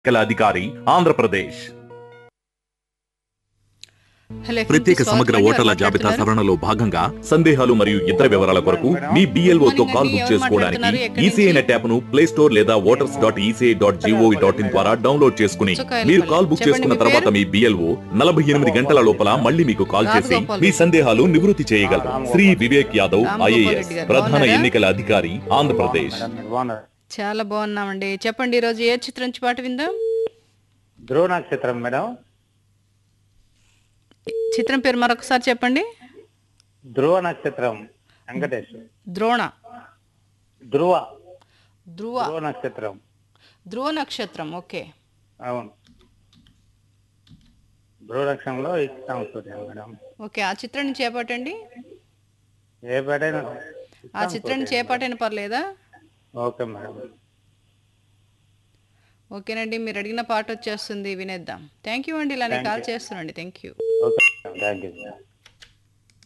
ఎన్నికల అధికారి ఆంధ్రప్రదేశ్ హలో ప్రత్యేక సమగ్ర ఓటర్ల జాబితా సవరణలో భాగంగా సందేహాలు మరియు ఇతర వివరాల కొరకు మీ BLO తో కాల్ బుక్ చేసుకోవడానికి ఈసీఐ నెట్ యాప్ ను ప్లే స్టోర్ లేదా voters dot ECI dot GOV dot in ద్వారా డౌన్లోడ్ చేసుకుని మీరు కాల్ బుక్ చేసుకున్న తర్వాత మీ బిఎల్ఓ నలభై ఎనిమిది గంటల లోపల మళ్ళీ మీకు కాల్ చేసి మీ సందేహాలు నివృత్తి చేయగలరు శ్రీ వివేక్ యాదవ్ ఐఏఎస్ ప్రధాన ఎన్నికల అధికారి ఆంధ్రప్రదేశ్ మేడం, మీరు బాగున్నారు చాలా బాగున్నామండి చెప్పండి ఈ రోజు ఏ చిత్రం నుంచి పాట విందాం ధ్రువ నక్షత్రం మేడం చిత్రం పేరు మరొకసారి చెప్పండి ధ్రువ నక్షత్రం వెంకటేష్ ద్రోణ ధ్రువ ధ్రువ ధ్రువ నక్షత్రం ధ్రువ నక్షత్రం ఓకే అవును ధ్రువ నక్షత్రంలో ఇస్తాం సూర్య మేడం ఓకే ఆ చిత్రాన్ని చేపట్టండి ఏ పాటైనా ఆ చిత్రాన్ని చేపట్టని పర్లేదా ఓకే మేడం ఓకేనండి మీరు అడిగిన పాట వచ్చేస్తుంది వినేద్దాం థ్యాంక్ యూ అండి ఇలానే కాల్ చేస్తున్నాండి thank you okay thank you